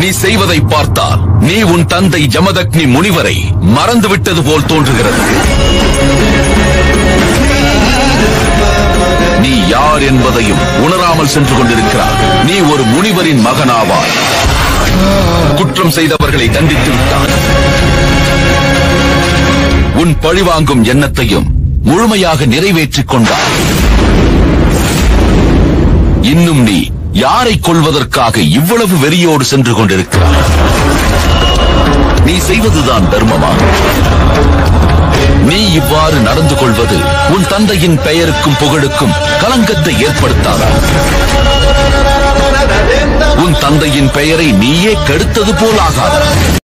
நீ செய்வதை பார்த்தால் நீ உன் தந்தை ஜமதக்னி முனிவரை மறந்துவிட்டது போல் தோன்றுகிறது நீ யார் என்பதையும் உணராமல் சென்று கொண்டிருக்கிறார் நீ ஒரு முனிவரின் மகனாவாய் குற்றம் செய்தவர்களை தண்டித்து விட்டார் உன் பழிவாங்கும் எண்ணத்தையும் முழுமையாக நிறைவேற்றிக் கொண்டார் இன்னும் நீ யாரை கொள்வதற்காக இவ்வளவு வெறியோடு சென்று கொண்டிருக்கிறாய் நீ செய்வதுதான் தர்மமா நீ இவ்வாறு நடந்து கொள்வது உன் தந்தையின் பெயருக்கும் புகழுக்கும் களங்கத்தை ஏற்படுத்தாதா உன் தந்தையின் பெயரை நீயே கெடுத்தது போல் ஆகாதா